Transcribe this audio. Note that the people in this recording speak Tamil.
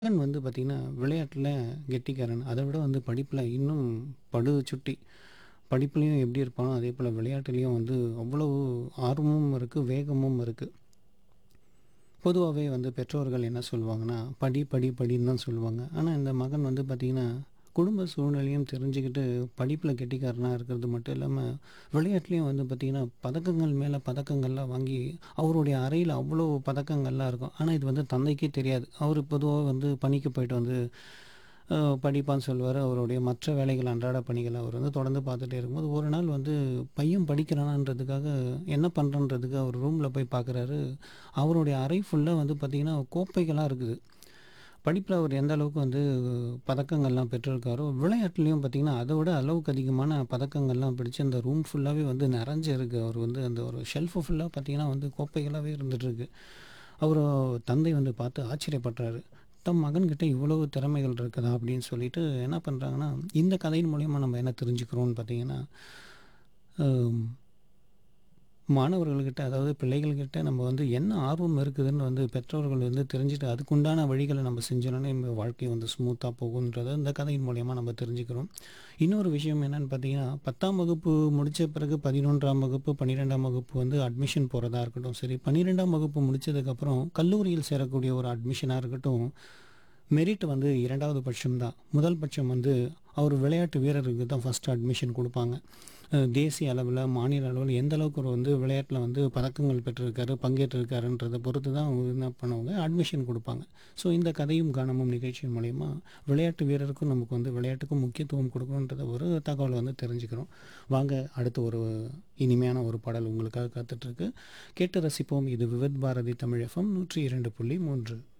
மகன் வந்து பார்த்தீங்கன்னா, விளையாட்டுல கெட்டிக்காரன். அத விட வந்து படிப்புல இன்னும் படு சுட்டி. படிப்புலயும் எப்படி இருப்பானோ, அதேபோல விளையாட்டுலயும் வந்து அவ்வளவு ஆர்வமும் இருக்கு, வேகமும் இருக்கு. பொதுவாவே வந்து பெற்றோர்கள் என்ன சொல்லுவாங்கன்னா, "படி, படி, படின்னு" தான் சொல்லுவாங்க. ஆனா இந்த மகன் வந்து பார்த்தீங்கன்னா, குடும்ப சூழ்நிலையும் தெரிஞ்சுக்கிட்டு படிப்புல கெட்டிக்காரனா இருக்கிறது மட்டும் இல்லாம, விளையாட்டுலயும் வந்து பார்த்தீங்கன்னா, பதக்கங்கள் மேல பதக்கங்கள்லாம் வாங்கி அவருடைய அறையில அவ்வளோ பதக்கங்கள்லாம் இருக்கும். ஆனா இது வந்து தந்தைக்கே தெரியாது. அவரு பொதுவா வந்து பணிக்கு போயிட்டு வந்து அ படிப்பான்னு சொல்லுவாரு. அவருடைய மற்ற வேலைகள், அன்றாட பணிகள அவர் வந்து தொடர்ந்து பார்த்துட்டே இருக்கும்போது, ஒரு நாள் வந்து பையன் படிக்கிறானான்றதுக்காக என்ன பண்றான்றதுக்கு அவர் ரூம்ல போய் பார்க்குறாரு. அவருடைய அறை ஃபுல்லா வந்து பார்த்தீங்கன்னா, கோப்பைகளா இருக்குது. படிப்புல அவர் எந்த அளவுக்கு வந்து பதக்கங்கள்லாம் பெற்றிருக்காரோ, விளையாட்டுலயும் பார்த்தீங்கன்னா, அத விட அளவுக்கு அதிகமான பதக்கங்கள்லாம் பிடிச்சு அந்த ரூம் ஃபுல்லாவே வந்து நெறஞ்சு இருக்கு. அவர் வந்து அந்த ஒரு ஷெல்ஃப் ஃபுல்லா பார்த்தீங்கன்னா வந்து கோப்பைகளாவே இருந்துட்டுருக்கு. அவரு தந்தை வந்து பார்த்து ஆச்சரியப்படுறாரு. தம் மகன்கிட்ட இவ்வளவு திறமைகள் இருக்குதா? அப்படின்னு சொல்லிட்டு என்ன பண்றாங்கன்னா, இந்த கதையின் மூலியமா நம்ம என்ன தெரிஞ்சுக்கிறோம்னு பார்த்தீங்கன்னா, அம் மாணவர்கள்கிட்ட அதாவது பிள்ளைகள்கிட்ட நம்ம வந்து என்ன ஆர்வம் இருக்குதுன்னு வந்து பெற்றோர்கள் வந்து தெரிஞ்சுட்டு, அதுக்குண்டான வழிகள நம்ம செஞ்சோம்னாலே நம்ம வாழ்க்கை வந்து ஸ்மூத்தா போகுன்றத இந்த கதையின் மூலியமா நம்ம தெரிஞ்சுக்கிறோம். இன்னொரு விஷயம் என்னன்னு பார்த்தீங்கன்னா, 10ஆம் வகுப்பு முடிச்ச பிறகு 11ஆம் வகுப்பு, 12ஆம் வகுப்பு வந்து அட்மிஷன் போறதா இருக்கட்டும் சரி, 12ஆம் வகுப்பு முடிச்சதுக்கப்புறம் கல்லூரியில் சேரக்கூடிய ஒரு அட்மிஷனா இருக்கட்டும், மெரிட் வந்து 2வது பட்சம் தான். முதல் பட்சம் வந்து அவர் விளையாட்டு வீரருக்கு தான் ஃபர்ஸ்ட் அட்மிஷன் குடுப்பாங்க. அ தேசிய அளவுல, மாநில அளவுல எந்த அளவுக்கு அவர் வந்து விளையாட்டுல வந்து பதக்கங்கள் பெற்றிருக்காரு, பங்கேற்றிருக்காருன்றத பொறுத்து தான் அவங்க என்ன பண்ணுவாங்க, அட்மிஷன் குடுப்பாங்க. ஸோ இந்த கதையும் காணமும் நிகழ்ச்சியின் மூலியமா விளையாட்டு வீரருக்கும் நமக்கு வந்து விளையாட்டுக்கும் முக்கியத்துவம் குடுக்கணுன்றத ஒரு தகவல வந்து தெரிஞ்சுக்கிறோம். வாங்க அடுத்து ஒரு இனிமையான ஒரு பாடல் உங்களுக்காக காத்துட்ருக்கு. கேட்டு ரசிப்போம். இது விவித் பாரதி தமிழ் எஃப்எம் 102.3.